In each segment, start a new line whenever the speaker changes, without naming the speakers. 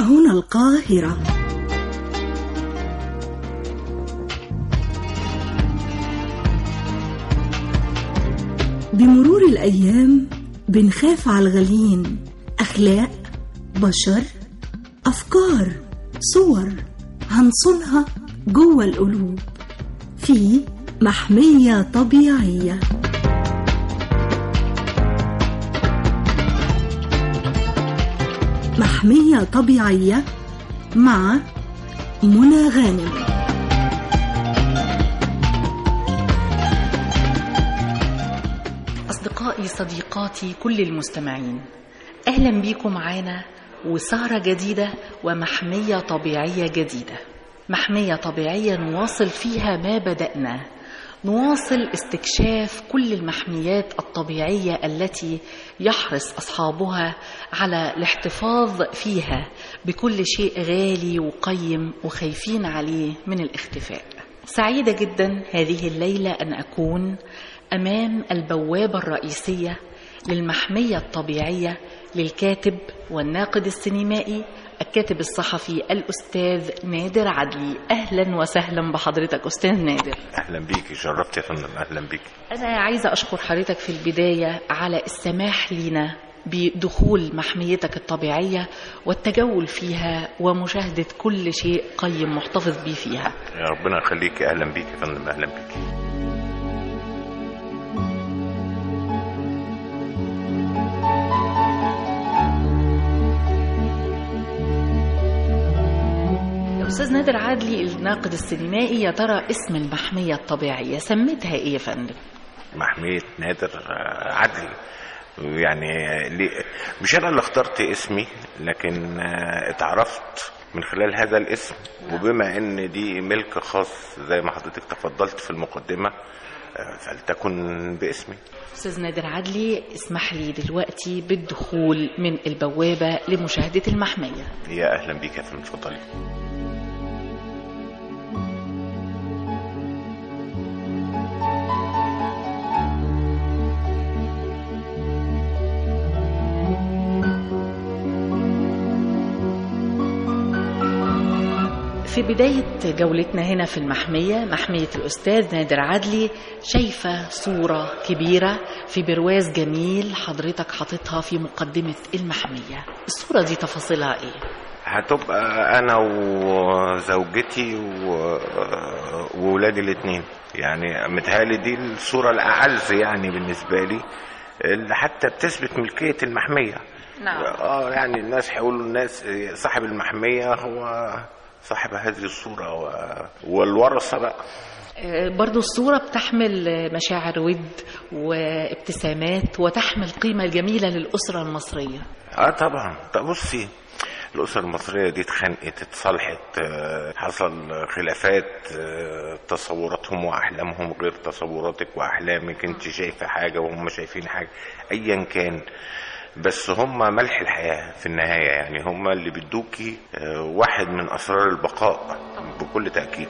هنا القاهرة بمرور الأيام بنخاف على الغاليين أخلاق بشر أفكار صور هنصونها جوه القلوب في محمية طبيعية محمية طبيعية مع منى غانم
أصدقائي صديقاتي كل المستمعين أهلا بيكم معانا وسهرة جديدة ومحمية طبيعية جديدة محمية طبيعية نواصل فيها ما بدأنا نواصل استكشاف كل المحميات الطبيعية التي يحرص أصحابها على الاحتفاظ فيها بكل شيء غالي وقيم وخايفين عليه من الاختفاء سعيدة جدا هذه الليلة أن أكون أمام البوابة الرئيسية للمحمية الطبيعية للكاتب والناقد السينمائي الكاتب الصحفي الأستاذ نادر عدلي أهلا وسهلا بحضرتك أستاذ نادر
اهلا بيكي شرفت يا فندم اهلا بيكي
أنا عايزة أشكر حضرتك في البداية على السماح لنا بدخول محميتك الطبيعية والتجول فيها ومشاهدة كل شيء قيم محتفظ بيه فيها
يا ربنا يخليكي اهلا بيكي يا فندم اهلا بيكي
أستاذ نادر عادلي الناقد السينمائي يا ترى اسم المحمية الطبيعية سميتها إيه يا فندم؟
محمية نادر آه، عدلي يعني ليه مش انا اللي اخترت اسمي لكن آه، اتعرفت من خلال هذا الاسم وبما ان دي ملك خاص زي ما حضرتك تفضلت في المقدمة آه، فلتكن باسمي
أستاذ نادر عدلي اسمح لي دلوقتي بالدخول من البوابة لمشاهدة المحمية
يا اهلا بيك يا فندم اتفضلي
في بداية جولتنا هنا في المحمية محمية الأستاذ نادر عدلي شايفة صورة كبيرة في برواز جميل حضرتك حاططها في مقدمة المحمية الصورة دي تفاصيلها إيه؟
هتبقى انا وزوجتي و- وولادي الاثنين يعني متهيألي دي الصورة الأعز يعني بالنسبة لي اللي حتى بتثبت ملكية المحمية
نعم.
اه يعني الناس هيقولوا الناس صاحب المحمية هو صاحب هذه الصورة و- والورثة بقى
آه، برضو الصورة بتحمل آه، مشاعر ود وابتسامات وتحمل قيمة جميلة للأسرة المصرية
اه طبعا طب بصي الأسرة المصرية دي اتخانقت اتصالحت آه، حصل خلافات آه، تصوراتهم وأحلامهم غير تصوراتك وأحلامك انت شايفة حاجة وهم شايفين حاجة أيا كان بس هم ملح الحياة في النهاية يعني هم اللي بيدوكي آه، واحد من أسرار البقاء بكل تأكيد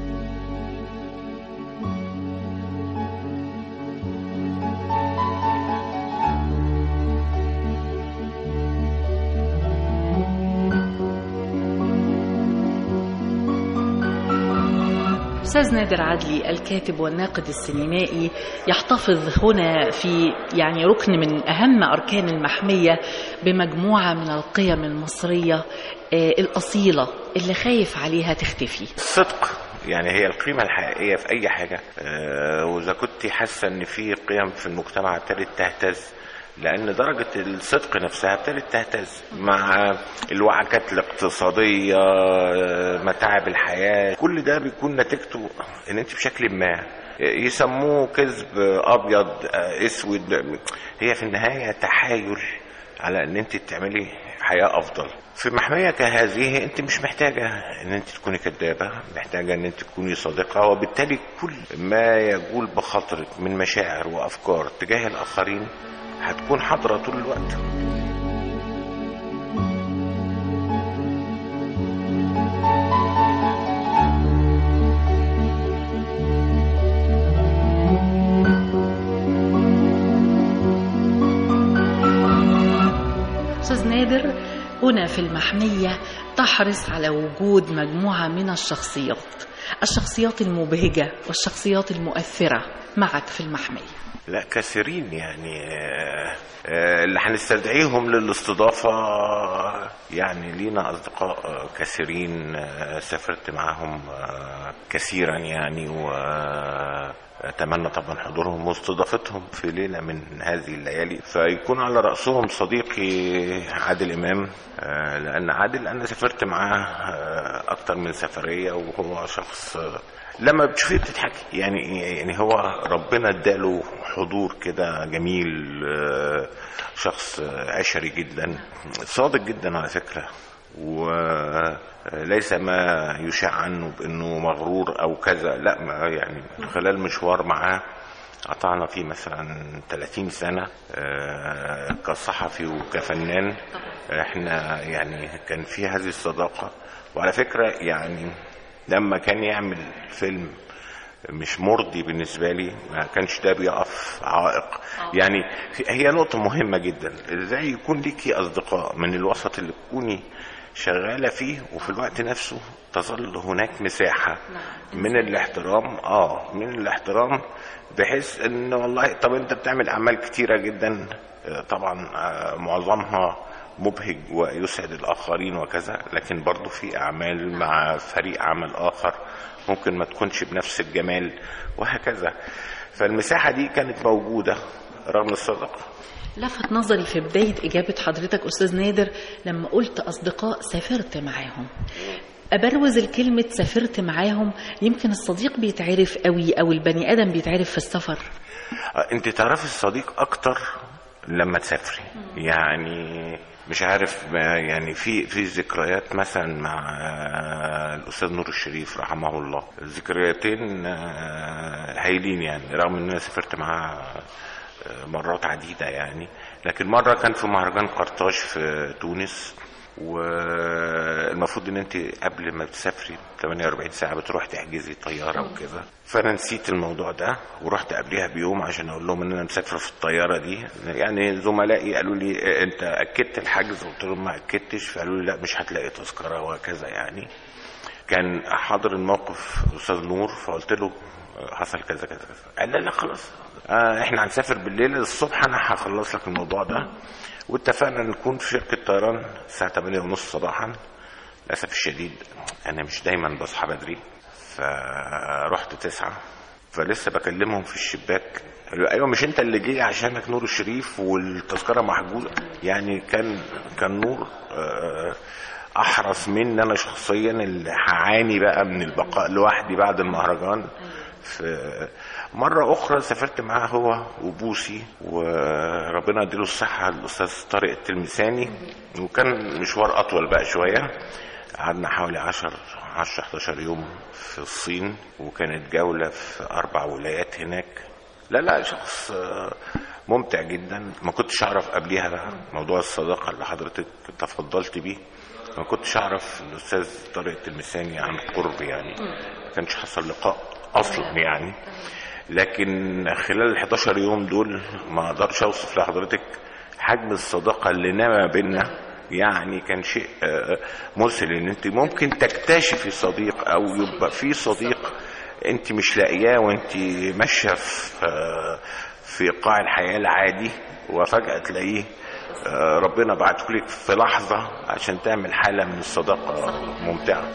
أستاذ نادر عدلي الكاتب والناقد السينمائي يحتفظ هنا في يعني ركن من أهم أركان المحمية بمجموعة من القيم المصرية آه، الأصيلة اللي خايف عليها تختفي
الصدق يعني هي القيمة الحقيقية في أي حاجة آه، وإذا كنت حاسة إن في قيم في المجتمع ابتدت تهتز لأن درجة الصدق نفسها ابتدت تهتز مع الوعكات الاقتصادية آه، متاعب الحياة كل ده بيكون نتيجته إن أنت بشكل ما يسموه كذب أبيض آه، أسود هي في النهاية تحايل على ان انت تعملي حياة افضل في محمية كهذه انت مش محتاجة ان انت تكوني كدابة محتاجة ان انت تكوني صادقة وبالتالي كل ما يجول بخاطرك من مشاعر وافكار تجاه الاخرين هتكون حاضرة طول الوقت
أستاذ نادر هنا في المحمية تحرص على وجود مجموعة من الشخصيات الشخصيات المبهجة والشخصيات المؤثرة معك في المحمية
لا كثيرين يعني آه، آه، اللي هنستدعيهم للاستضافة يعني لينا أصدقاء آه، كثيرين آه، سافرت معاهم آه، كثيرا يعني وأتمنى طبعا حضورهم واستضافتهم في ليلة من هذه الليالي فيكون على رأسهم صديقي عادل إمام آه، لأن عادل أنا سافرت معاه آه، أكتر من سفرية وهو شخص آه، لما بتشوفيه بتضحكي يعني يعني هو ربنا اداله حضور كده جميل آه، شخص عشري جدا صادق جدا على فكره وليس ما يشاع عنه بانه مغرور او كذا لا ما يعني خلال مشوار معاه قطعنا فيه مثلا 30 سنة آه، كصحفي وكفنان احنا يعني كان في هذه الصداقة وعلى فكرة يعني لما كان يعمل فيلم مش مرضي بالنسبة لي ما كانش ده بيقف عائق يعني هي نقطة مهمة جدا ازاي يكون ليكي أصدقاء من الوسط اللي تكوني شغالة فيه وفي الوقت نفسه تظل هناك مساحة من الاحترام اه من الاحترام بحيث ان والله طب انت بتعمل اعمال كتيرة جدا آه، طبعا آه، معظمها مبهج ويسعد الاخرين وكذا لكن برضو في اعمال مع فريق عمل اخر ممكن ما تكونش بنفس الجمال وهكذا فالمساحة دي كانت موجودة رغم الصداقة
لفت نظري في بداية إجابة حضرتك أستاذ نادر لما قلت أصدقاء سافرت معاهم أبروز الكلمة سافرت معاهم يمكن الصديق بيتعرف قوي أو البني آدم بيتعرف في السفر
آه، انت تعرفي الصديق اكتر لما تسافري يعني مش عارف ما يعني في في ذكريات مثلا مع آه، الاستاذ نور الشريف رحمه الله ذكرياتين آه، هايلين يعني رغم ان انا سافرت معاه آه، مرات عديده يعني لكن مره كان في مهرجان قرطاج في تونس والمفروض ان انت قبل ما تسافري 48 ساعه بتروح تحجزي طياره وكده فانا نسيت الموضوع ده ورحت قبلها بيوم عشان اقول لهم ان انا مسافر في الطياره دي يعني زملائي قالوا لي إيه، انت اكدت الحجز قلت لهم ما اكدتش فقالوا لي لا مش هتلاقي تذكره وهكذا يعني كان حاضر الموقف استاذ نور فقلت له حصل كذا كذا كذا قال لا لا خلاص آه احنا هنسافر بالليل الصبح انا هخلص لك الموضوع ده واتفقنا نكون في شركه طيران الساعه 8 ونص صباحا للاسف الشديد انا مش دايما بصحى بدري فرحت تسعة فلسه بكلمهم في الشباك قالوا ايوه مش انت اللي جاي عشانك نور الشريف والتذكره محجوزه يعني كان كان نور آه، احرص مني انا شخصيا اللي هعاني بقى من البقاء لوحدي بعد المهرجان في مرة أخرى سافرت معاه هو وبوسي وربنا يديله الصحة الأستاذ طارق التلمساني وكان مشوار أطول بقى شوية قعدنا حوالي 10 10 11 يوم في الصين وكانت جولة في أربع ولايات هناك لا لا شخص آه، ممتع جدا ما كنتش أعرف قبليها بقى موضوع الصداقة اللي حضرتك تفضلت بيه ما كنتش أعرف الأستاذ طارق التلمساني عن قرب يعني ما كانش حصل لقاء أصلا يعني لكن خلال ال 11 يوم دول ما اقدرش اوصف لحضرتك حجم الصداقه اللي نما بينا يعني كان شيء آه، مسهل ان انت ممكن تكتشفي صديق او يبقى في صديق انت مش لاقياه وانت ماشيه في آه، في قاع الحياه العادي وفجاه تلاقيه آه، ربنا بعته لك في لحظه عشان تعمل حاله من الصداقه ممتعه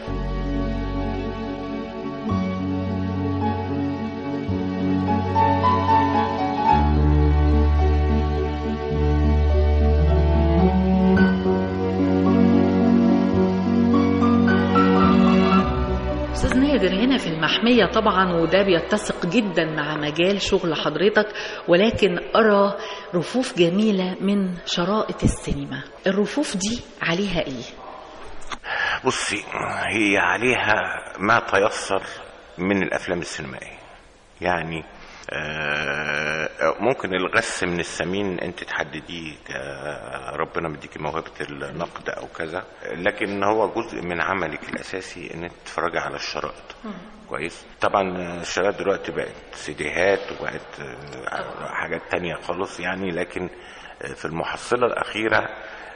أستاذ نادر هنا في المحمية طبعا وده بيتسق جدا مع مجال شغل حضرتك ولكن أرى رفوف جميلة من شرائط السينما الرفوف دي عليها إيه؟
بصي هي عليها ما تيسر من الافلام السينمائيه يعني آه، ممكن الغث من السمين انت تحدديه ك- ربنا مديكي موهبه النقد او كذا لكن هو جزء من عملك الاساسي ان انت تتفرجي على الشرائط كويس طبعا الشرائط دلوقتي بقت سيديهات وبقت آه، حاجات تانية خالص يعني لكن آه، في المحصله الاخيره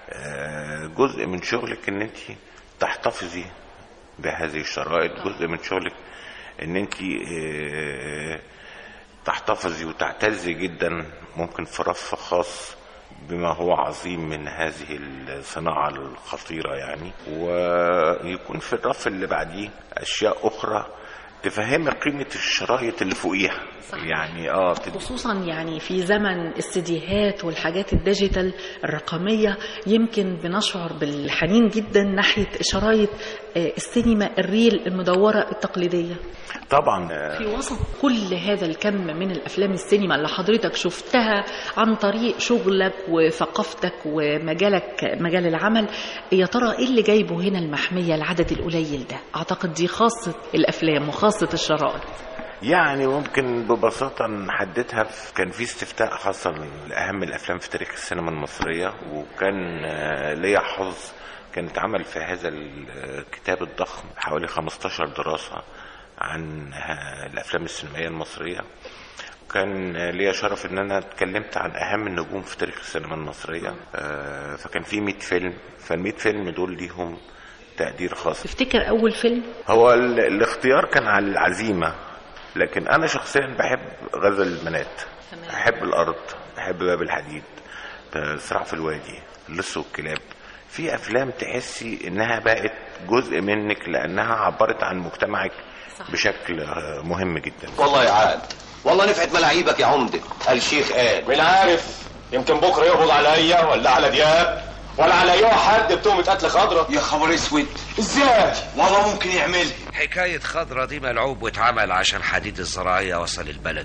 آه، جزء من شغلك ان انت تحتفظي بهذه الشرائط جزء من شغلك ان انت آه، تحتفظي وتعتزي جدا ممكن في رف خاص بما هو عظيم من هذه الصناعة الخطيرة يعني ويكون في الرف اللي بعديه أشياء أخرى تفهمك قيمة الشرايط اللي فوقيها
صحيح.
يعني اه تد-
خصوصا يعني في زمن السيديهات والحاجات الديجيتال الرقمية يمكن بنشعر بالحنين جدا ناحية شرايط آه، السينما الريل المدورة التقليدية
طبعا آه،
في وسط كل هذا الكم من الافلام السينما اللي حضرتك شفتها عن طريق شغلك وثقافتك ومجالك مجال العمل يا ترى ايه اللي جايبه هنا المحميه العدد القليل ده اعتقد دي خاصه الافلام وخاصه الشرائط
يعني ممكن ببساطة نحددها في- كان في استفتاء حصل لأهم الأفلام في تاريخ السينما المصرية وكان آه، ليا حظ كان اتعمل في هذا الكتاب الضخم حوالي 15 دراسة عن ها- الأفلام السينمائية المصرية كان ليا شرف ان انا اتكلمت عن اهم النجوم في تاريخ السينما المصريه آه، فكان في 100 فيلم فال100 فيلم دول ليهم تقدير خاص
تفتكر اول فيلم
هو ال- الاختيار كان على العزيمة لكن أنا شخصيا بحب غزل البنات
تمام.
أحب الأرض أحب باب الحديد صراع في الوادي اللص والكلاب في أفلام تحسي إنها بقت جزء منك لأنها عبرت عن مجتمعك
صح.
بشكل آه، مهم جدا
والله يا عاد والله نفعت ملاعيبك يا عمدة الشيخ قال
مين عارف يمكن بكره يقبض عليا ولا على دياب ولا على اي حد بتهمه قتل خضره
يا خبر اسود
ازاي
والله ممكن يعملها
حكاية خضرة دي ملعوب واتعمل عشان حديد الزراعية وصل البلد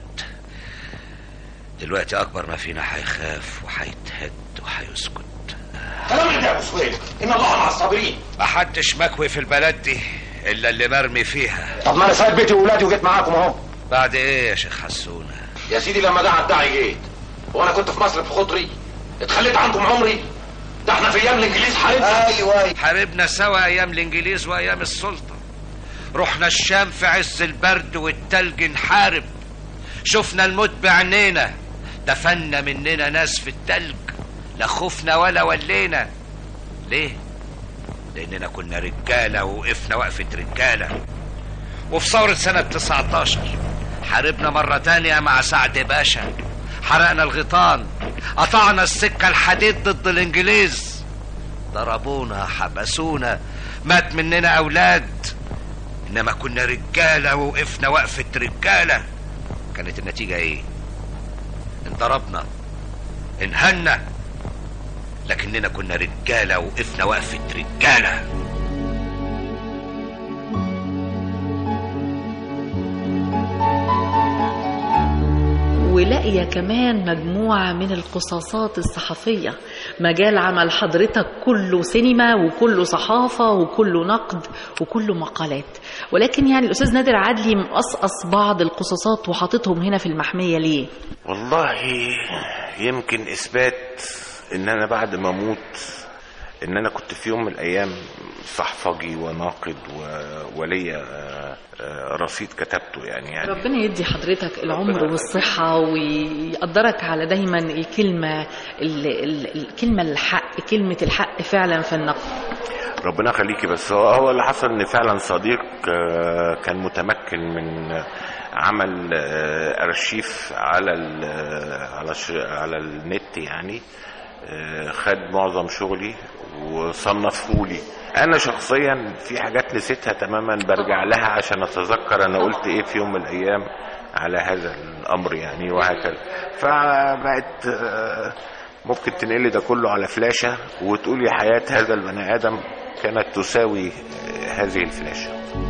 دلوقتي أكبر ما فينا هيخاف وهيتهد وهيسكت
كلام ده يا ابو سويد ان الله مع الصابرين
محدش مكوي في البلد دي إلا اللي مرمي فيها
طب ما انا سايب بيتي واولادي وجيت معاكم اهو
بعد إيه يا شيخ حسونة
يا سيدي لما ده الداعي جيت وانا كنت في مصر بخطري اتخليت عنكم عمري ده احنا في ايام الانجليز حاربنا ايوه ايوه
حاربنا سوا أيام الإنجليز وأيام السلطة رحنا الشام في عز البرد والتلج نحارب شفنا الموت بعينينا دفنا مننا ناس في التلج لا خفنا ولا ولينا ليه؟ لأننا كنا رجالة ووقفنا وقفة رجالة وفي ثورة سنة 19 حاربنا مرة تانية مع سعد باشا حرقنا الغيطان قطعنا السكة الحديد ضد الإنجليز ضربونا حبسونا مات مننا أولاد إنما كنا رجالة ووقفنا وقفة رجالة كانت النتيجة إيه؟ انضربنا انهنا لكننا كنا رجالة وقفنا وقفة رجالة
ولاقيه كمان مجموعه من القصاصات الصحفيه مجال عمل حضرتك كله سينما وكله صحافه وكله نقد وكله مقالات ولكن يعني الاستاذ نادر عدلي مقصقص بعض القصاصات وحاططهم هنا في المحميه ليه
والله يمكن اثبات ان انا بعد ما اموت ان انا كنت في يوم من الايام صحفجي وناقد و- وليا آه، آه، رصيد كتبته يعني يعني
ربنا يدي حضرتك العمر والصحة ويقدرك على دايما الكلمة ال- ال- الكلمة الحق كلمة الحق فعلا في النقد
ربنا يخليكي بس هو هو اللي حصل ان فعلا صديق آه، كان متمكن من آه، عمل آه، ارشيف على ال على ش- على النت يعني آه، خد معظم شغلي وصنفه لي انا شخصيا في حاجات نسيتها تماما برجع لها عشان اتذكر انا قلت ايه في يوم من الايام على هذا الامر يعني وهكذا فبقت آه، ممكن تنقلي ده كله على فلاشة وتقولي حياة هذا البني آدم كانت تساوي آه، هذه الفلاشة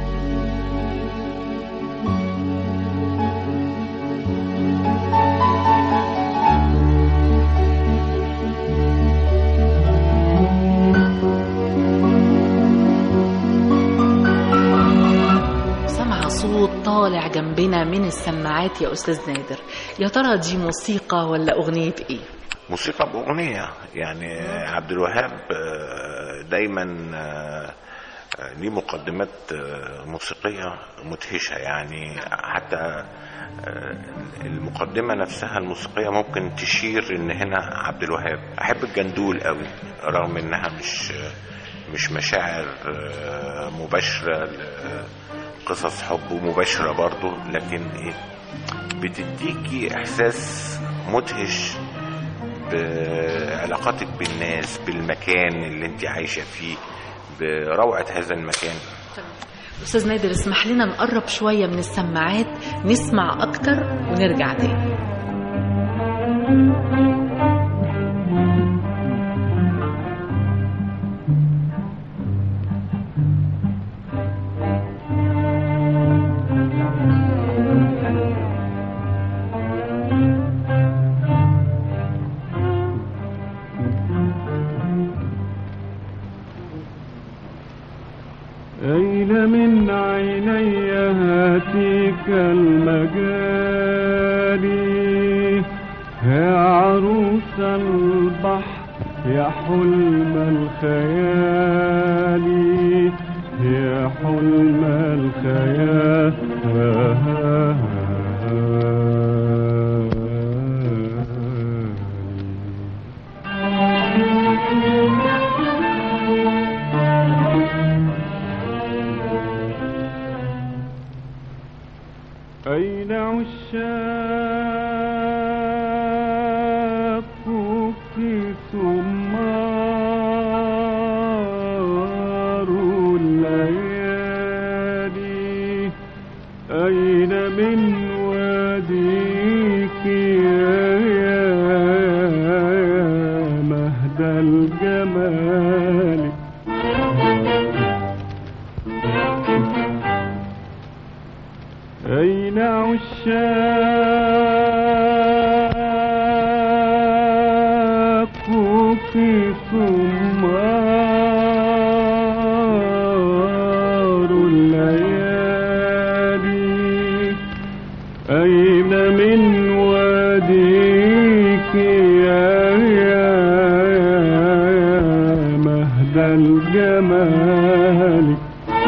سمع صوت طالع جنبنا من السماعات يا أستاذ نادر يا ترى دي موسيقى ولا أغنية إيه؟
موسيقى بأغنية يعني عبد الوهاب آه، دايما آه، آه، ليه مقدمات آه، موسيقية مدهشة يعني حتى آه، المقدمة نفسها الموسيقية ممكن تشير ان هنا عبد الوهاب احب الجندول قوي رغم انها مش مش مشاعر آه، مباشرة قصص حب مباشرة برضو لكن ايه بتديكي احساس مدهش بعلاقاتك بالناس بالمكان اللي انت عايشة فيه بروعة هذا المكان
استاذ نادر اسمح لنا نقرب شويه من السماعات نسمع اكتر ونرجع تاني
أين من عيني هاتيك المجاري يا عروس البحر يا حلم الخيال يا حلم الخيال أين عشاقك ثمار الليالي أين من واديك يا مهد الجمال أين عشاقك ثمار الليالي أين من واديك يا يا مهد الجمال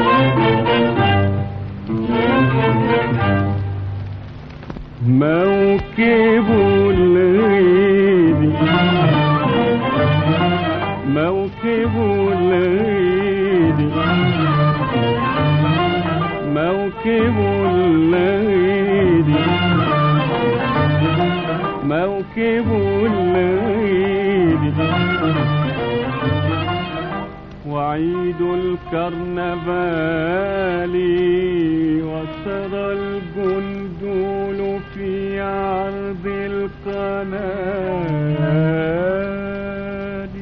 موكب الغيد موكب الغيد موكب الغيد موكب الغيد وعيد الكرنفال وسرى الجندول في عرض القناه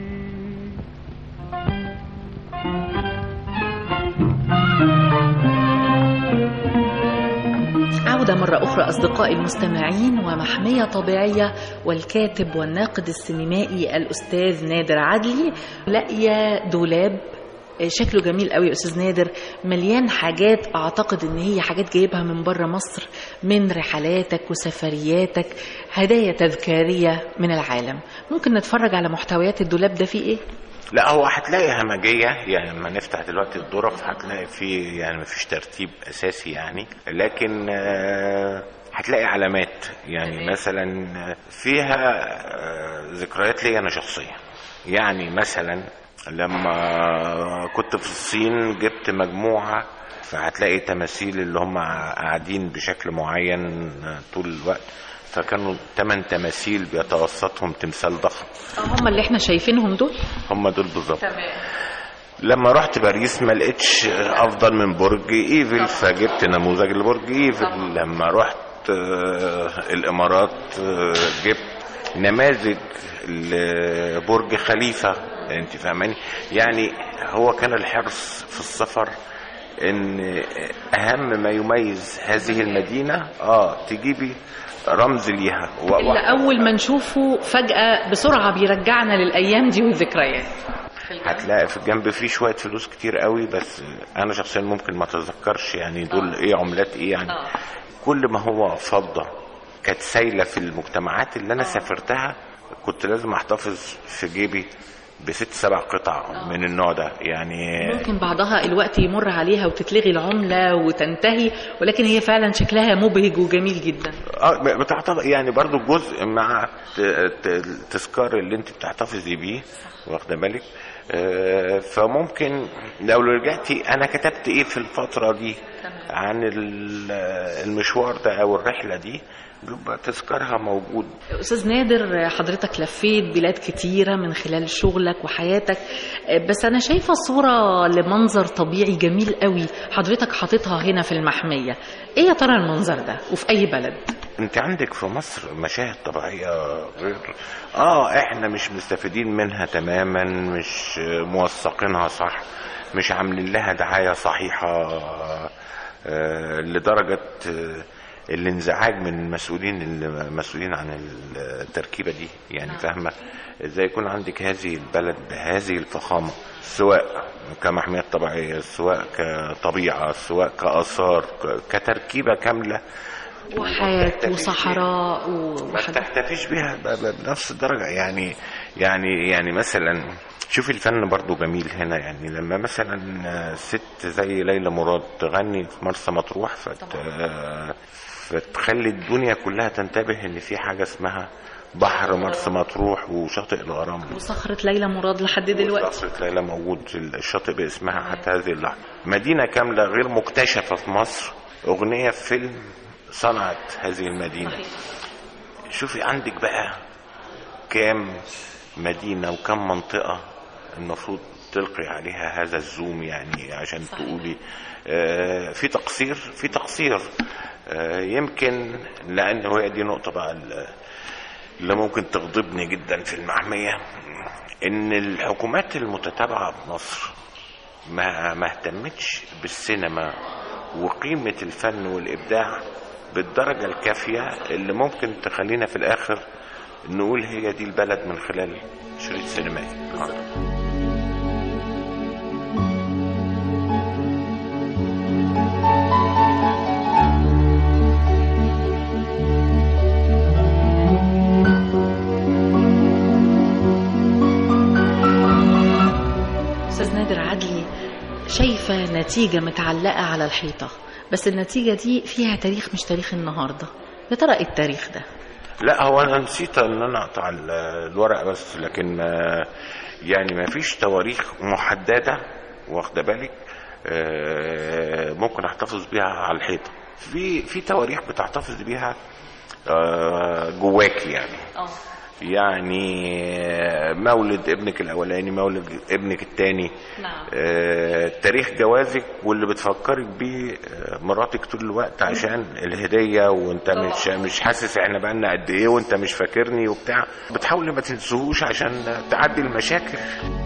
عودة مرة أخرى أصدقائي المستمعين ومحمية طبيعية والكاتب والناقد السينمائي الأستاذ نادر عدلي لاقية دولاب شكله جميل قوي يا استاذ نادر مليان حاجات اعتقد ان هي حاجات جايبها من بره مصر من رحلاتك وسفرياتك هدايا تذكاريه من العالم ممكن نتفرج على محتويات الدولاب ده فيه ايه
لا هو هتلاقي همجية يعني لما نفتح دلوقتي الظرف هتلاقي فيه يعني مفيش ترتيب أساسي يعني لكن آه، هتلاقي علامات يعني مثلا فيها آه، ذكريات لي أنا شخصية يعني مثلا لما كنت في الصين جبت مجموعة فهتلاقي تماثيل اللي هم قاعدين بشكل معين طول الوقت فكانوا ثمان تماثيل بيتوسطهم تمثال ضخم
هم اللي احنا شايفينهم دول
هم دول بالظبط
تمام
لما رحت باريس ما لقيتش افضل من برج ايفل فجبت نموذج لبرج ايفل لما رحت آه، الامارات آه، جبت نماذج لبرج خليفه انت فاهماني يعني هو كان الحرص في السفر ان اهم ما يميز هذه المدينه اه تجيبي رمز ليها و- و-
اللي اول ما نشوفه فجاه بسرعه بيرجعنا للايام دي والذكريات
هتلاقي في الجنب فيه شويه فلوس كتير قوي بس انا شخصيا ممكن ما اتذكرش يعني دول ايه عملات ايه يعني
آه.
كل ما هو فضه كانت سايله في المجتمعات اللي انا سافرتها كنت لازم احتفظ في جيبي بست سبع قطع من النوع ده يعني
ممكن بعضها الوقت يمر عليها وتتلغي العملة وتنتهي ولكن هي فعلا شكلها مبهج وجميل جدا
اه بتعتبر يعني برضو جزء مع ت- ت- التذكار اللي انت بتحتفظي بيه واخده بالك آه، فممكن لو رجعتي انا كتبت ايه في الفتره دي عن ال- المشوار ده او الرحله دي بيبقى تذكارها موجود
أستاذ نادر حضرتك لفيت بلاد كتيرة من خلال شغلك وحياتك بس أنا شايفة صورة لمنظر طبيعي جميل قوي حضرتك حاططها هنا في المحمية إيه يا ترى المنظر ده وفي أي بلد؟
انت عندك في مصر مشاهد طبيعية غير اه احنا مش مستفيدين منها تماما مش موثقينها صح مش عاملين لها دعاية صحيحة آه لدرجة آه الانزعاج من المسؤولين المسؤولين عن التركيبة دي يعني فاهمة ازاي يكون عندك هذه البلد بهذه الفخامة سواء كمحميات طبيعية سواء كطبيعة سواء كآثار ك- كتركيبة كاملة
وحياة وصحراء
ما
وحاجات
تحتفيش بيها ب- ب- بنفس الدرجة يعني يعني يعني مثلا شوف الفن برضو جميل هنا يعني لما مثلا ست زي ليلى مراد تغني في مرسى مطروح فت فتخلي الدنيا كلها تنتبه ان في حاجة اسمها بحر مرسى مطروح وشاطئ الغرام
وصخرة ليلى مراد لحد دلوقتي
صخرة ليلى موجود الشاطئ باسمها حتى هذه اللحظة مدينة كاملة غير مكتشفة في مصر أغنية في فيلم صنعت هذه المدينة شوفي عندك بقى كام مدينة وكم منطقة المفروض تلقي عليها هذا الزوم يعني عشان صحيح. تقولي آه في تقصير في تقصير آه يمكن لأن هي دي نقطة بقى ال- اللي ممكن تغضبني جدا في المحمية ان الحكومات المتتابعة في مصر ما ما اهتمتش بالسينما وقيمة الفن والإبداع بالدرجة الكافية اللي ممكن تخلينا في الآخر نقول هي دي البلد من خلال شريط سينمائي
أستاذ نادر عدلي شايفة نتيجة متعلقة على الحيطة بس النتيجة دي فيها تاريخ مش تاريخ النهاردة يا ترى ايه التاريخ ده
لا هو انا نسيت ان انا اقطع ال- الورق بس لكن ما يعني ما فيش تواريخ محدده واخده بالك آه، ممكن احتفظ بيها على الحيطه في في تواريخ بتحتفظ بيها آه، جواكي يعني
اه
يعني آه، مولد ابنك الاولاني مولد ابنك الثاني
نعم
تاريخ جوازك واللي بتفكرك بيه آه، مراتك طول الوقت عشان الهديه وانت
طبعا.
مش مش حاسس احنا بقالنا قد ايه وانت مش فاكرني وبتاع بتحاولي ما تنسوهوش عشان تعدي المشاكل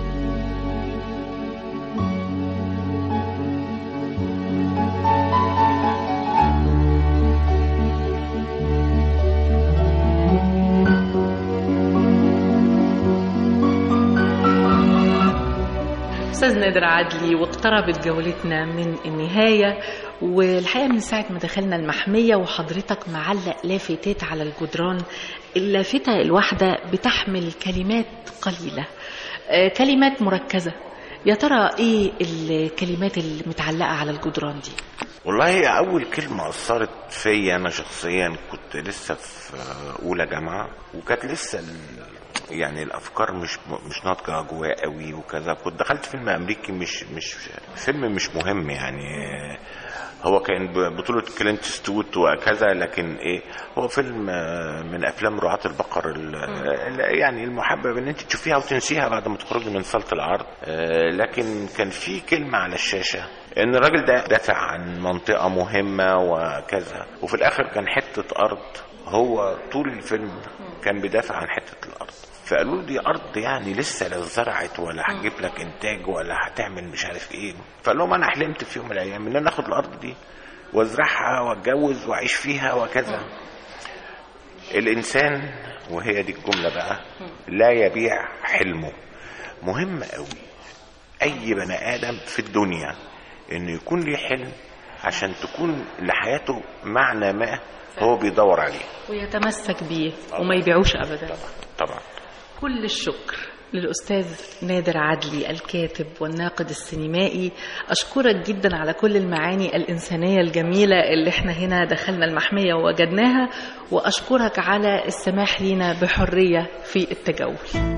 أستاذ نادر عدلي واقتربت جولتنا من النهاية والحقيقة من ساعة ما دخلنا المحمية وحضرتك معلق لافتات على الجدران اللافتة الواحدة بتحمل كلمات قليلة آه، كلمات مركزة يا ترى ايه الكلمات اللي متعلقة على الجدران دي
والله هي اول كلمه اثرت فيا انا شخصيا كنت لسه في اولى جامعه وكانت لسه ال- يعني الافكار مش مش ناضجه جوايا قوي وكذا كنت دخلت فيلم امريكي مش مش فيلم مش مهم يعني هو كان بطولة كلينت ستوت وكذا لكن ايه هو فيلم آه، من افلام رعاة البقر ال- ال- يعني المحبب ان انت تشوفيها وتنسيها بعد ما تخرجي من صالة العرض آه، لكن كان في كلمة على الشاشة ان الراجل ده دافع عن منطقة مهمة وكذا وفي الاخر كان حتة ارض هو طول الفيلم كان بيدافع عن حتة الارض فقالوا له دي ارض يعني لسه لا زرعت ولا هتجيب لك انتاج ولا هتعمل مش عارف ايه فقال لهم انا حلمت في يوم من الايام ان انا اخد الارض دي وازرعها واتجوز واعيش فيها وكذا الانسان وهي دي الجمله بقى لا يبيع حلمه مهم قوي اي بني ادم في الدنيا انه يكون ليه حلم عشان تكون لحياته معنى ما هو بيدور عليه
ويتمسك بيه وما يبيعوش ابدا
طبعا
كل الشكر للأستاذ نادر عدلي الكاتب والناقد السينمائي أشكرك جدا على كل المعاني الإنسانية الجميلة اللي احنا هنا دخلنا المحمية ووجدناها وأشكرك على السماح لنا بحرية في التجول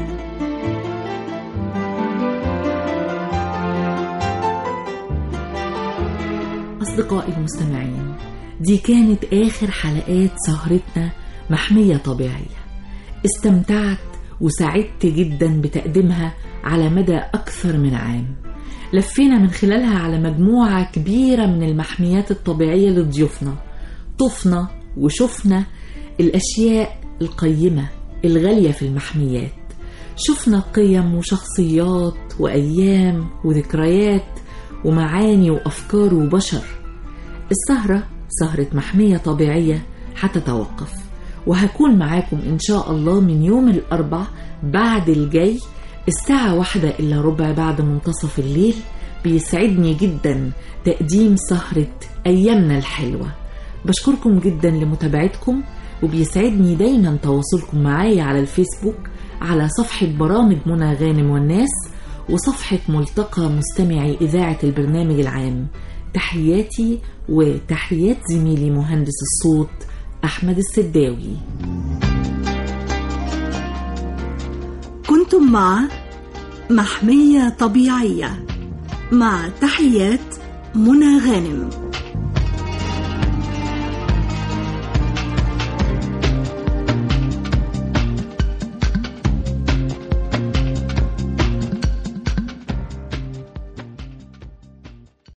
أصدقائي المستمعين دي كانت آخر حلقات سهرتنا محمية طبيعية استمتعت وسعدت جدا بتقديمها على مدى أكثر من عام لفينا من خلالها على مجموعة كبيرة من المحميات الطبيعية لضيوفنا طفنا وشفنا الأشياء القيمة الغالية في المحميات شفنا قيم وشخصيات وأيام وذكريات ومعاني وأفكار وبشر السهرة سهرة محمية طبيعية هتتوقف وهكون معاكم إن شاء الله من يوم الأربع بعد الجاي الساعة واحدة إلا ربع بعد منتصف الليل بيسعدني جدا تقديم سهرة أيامنا الحلوة بشكركم جدا لمتابعتكم وبيسعدني دايما تواصلكم معايا على الفيسبوك على صفحة برامج منى غانم والناس وصفحة ملتقى مستمعي إذاعة البرنامج العام تحياتي وتحيات زميلي مهندس الصوت أحمد السداوي
كنتم مع محمية طبيعية مع تحيات منى غانم